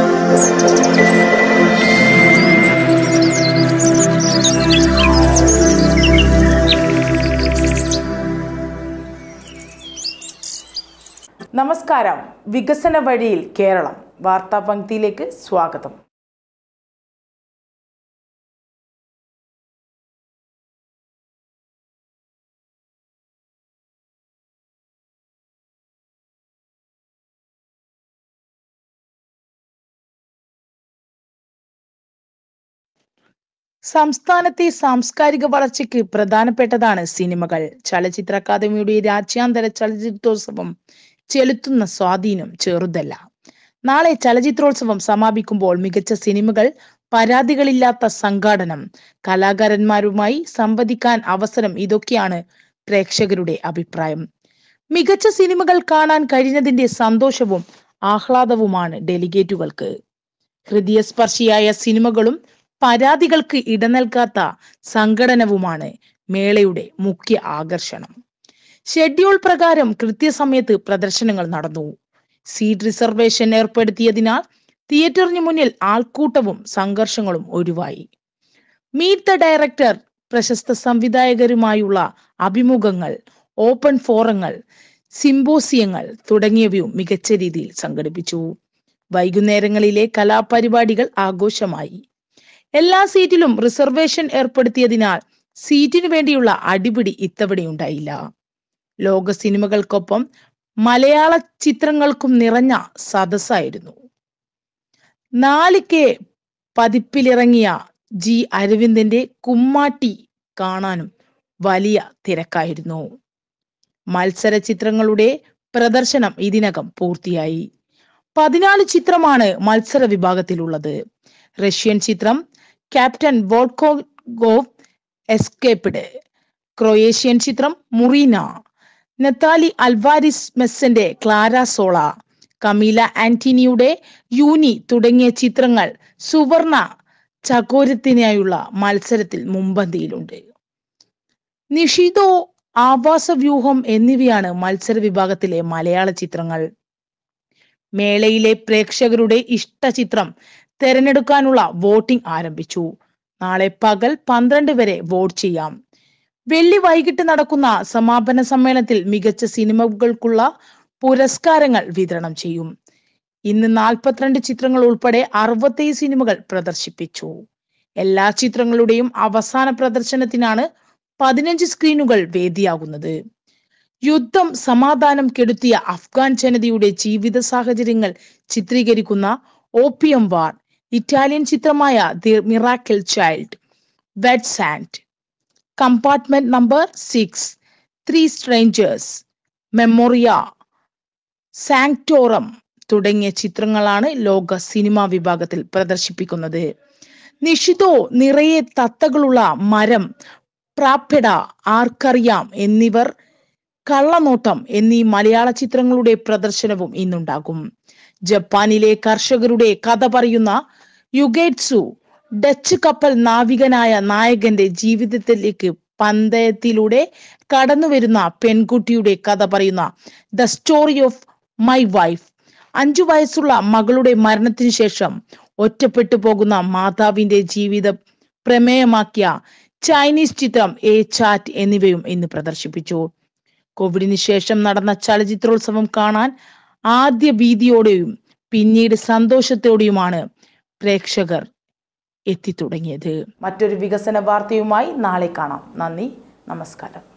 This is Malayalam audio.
നമസ്കാരം വികസന വഴിയിൽ കേരളം വാർത്താ പങ്ക്തിയിലേക്ക് സ്വാഗതം സംസ്ഥാനത്തെ സാംസ്കാരിക വളർച്ചയ്ക്ക് പ്രധാനപ്പെട്ടതാണ് സിനിമകൾ ചലച്ചിത്ര അക്കാദമിയുടെ രാജ്യാന്തര ചലച്ചിത്രോത്സവം ചെലുത്തുന്ന സ്വാധീനം ചെറുതല്ല നാളെ ചലച്ചിത്രോത്സവം സമാപിക്കുമ്പോൾ മികച്ച സിനിമകൾ പരാതികളില്ലാത്ത സംഘാടനം കലാകാരന്മാരുമായി സംവദിക്കാൻ അവസരം ഇതൊക്കെയാണ് പ്രേക്ഷകരുടെ അഭിപ്രായം മികച്ച സിനിമകൾ കാണാൻ കഴിഞ്ഞതിന്റെ സന്തോഷവും ആഹ്ലാദവുമാണ് ഡെലിഗേറ്റുകൾക്ക് ഹൃദയസ്പർശിയായ സിനിമകളും പരാതികൾക്ക് ഇടനൽകാത്ത സംഘടനവുമാണ് മേളയുടെ മുഖ്യ ആകർഷണം ഷെഡ്യൂൾ പ്രകാരം കൃത്യസമയത്ത് പ്രദർശനങ്ങൾ നടന്നു സീറ്റ് റിസർവേഷൻ ഏർപ്പെടുത്തിയതിനാൽ തിയേറ്ററിന് മുന്നിൽ ആൾക്കൂട്ടവും സംഘർഷങ്ങളും ഒഴിവായി മീറ്റ് ദ ഡയറക്ടർ പ്രശസ്ത സംവിധായകരുമായുള്ള അഭിമുഖങ്ങൾ ഓപ്പൺ ഫോറങ്ങൾ സിംബോസിയങ്ങൾ തുടങ്ങിയവയും മികച്ച രീതിയിൽ സംഘടിപ്പിച്ചു വൈകുന്നേരങ്ങളിലെ കലാപരിപാടികൾ ആഘോഷമായി എല്ലാ സീറ്റിലും റിസർവേഷൻ ഏർപ്പെടുത്തിയതിനാൽ സീറ്റിനു വേണ്ടിയുള്ള അടിപിടി ഇത്തവണയുണ്ടായില്ല ലോക സിനിമകൾക്കൊപ്പം മലയാള ചിത്രങ്ങൾക്കും നിറഞ്ഞ സദസ്സായിരുന്നു നാല് കെ പതിപ്പിലിറങ്ങിയ ജി അരവിന്ദന്റെ കുമ്മാട്ടി കാണാനും വലിയ തിരക്കായിരുന്നു മത്സര ചിത്രങ്ങളുടെ പ്രദർശനം ഇതിനകം പൂർത്തിയായി പതിനാല് ചിത്രമാണ് മത്സര വിഭാഗത്തിലുള്ളത് റഷ്യൻ ചിത്രം ക്യാപ്റ്റൻ വോൾക്കോഗോവ് എസ്കേപ്ഡ് ക്രൊയേഷ്യൻ ചിത്രം മുറീന നെത്താലി അൽവാരിസ് മെസ്സിന്റെ ക്ലാര സോള കമീല ആന്റണിയുടെ യൂനി തുടങ്ങിയ ചിത്രങ്ങൾ സുവർണ ചകോരത്തിനായുള്ള മത്സരത്തിൽ മുമ്പന്തിയിലുണ്ട് നിഷിതോ ആവാസവ്യൂഹം എന്നിവയാണ് മത്സര വിഭാഗത്തിലെ മലയാള ചിത്രങ്ങൾ മേളയിലെ പ്രേക്ഷകരുടെ ഇഷ്ട ചിത്രം തെരഞ്ഞെടുക്കാനുള്ള വോട്ടിംഗ് ആരംഭിച്ചു നാളെ പകൽ പന്ത്രണ്ട് വരെ വോട്ട് ചെയ്യാം വെള്ളി വൈകിട്ട് നടക്കുന്ന സമാപന സമ്മേളനത്തിൽ മികച്ച സിനിമകൾക്കുള്ള പുരസ്കാരങ്ങൾ വിതരണം ചെയ്യും ഇന്ന് നാൽപ്പത്തിരണ്ട് ചിത്രങ്ങൾ ഉൾപ്പെടെ അറുപത്തേഴ് സിനിമകൾ പ്രദർശിപ്പിച്ചു എല്ലാ ചിത്രങ്ങളുടെയും അവസാന പ്രദർശനത്തിനാണ് പതിനഞ്ച് സ്ക്രീനുകൾ വേദിയാകുന്നത് യുദ്ധം സമാധാനം കെടുത്തിയ അഫ്ഗാൻ ജനതയുടെ ജീവിത സാഹചര്യങ്ങൾ ചിത്രീകരിക്കുന്ന ഓപ്പിയം വാർ ഇറ്റാലിയൻ ചിത്രമായ the miracle child wet sand compartment number six three strangers Memoria Sanctorum തുടങ്ങിയ ചിത്രങ്ങളാണ് ലോക സിനിമാ വിഭാഗത്തിൽ പ്രദർശിപ്പിക്കുന്നത് നിഷിതോ നിറയെ തത്തകളുള്ള മരം പ്രാപ്യട ആർക്കറിയാം എന്നിവർ കള്ളനോട്ടം എന്നീ മലയാള ചിത്രങ്ങളുടെ പ്രദർശനവും ഇന്നുണ്ടാകും ജപ്പാനിലെ കർഷകരുടെ കഥ പറയുന്ന യുഗേറ്റ്സു ഡച്ച് കപ്പൽ നാവികനായ നായകന്റെ ജീവിതത്തിലേക്ക് പന്തയത്തിലൂടെ കടന്നുവരുന്ന പെൺകുട്ടിയുടെ കഥ പറയുന്ന the story of my wife അഞ്ചു വയസ്സുള്ള മകളുടെ മരണത്തിന് ശേഷം ഒറ്റപ്പെട്ടു പോകുന്ന മാതാവിന്റെ ജീവിതം പ്രമേയമാക്കിയ ചൈനീസ് ചിത്രം എ ചാറ്റ് എന്നിവയും ഇന്ന് പ്രദർശിപ്പിച്ചു കോവിഡിന് ശേഷം നടന്ന ചലച്ചിത്രോത്സവം കാണാൻ ആദ്യ ഭീതിയോടെയും പിന്നീട് സന്തോഷത്തോടെയുമാണ് പ്രേക്ഷകർ എത്തിത്തുടങ്ങിയത് മറ്റൊരു വികസന വാർത്തയുമായി നാളെ കാണാം നന്ദി നമസ്കാരം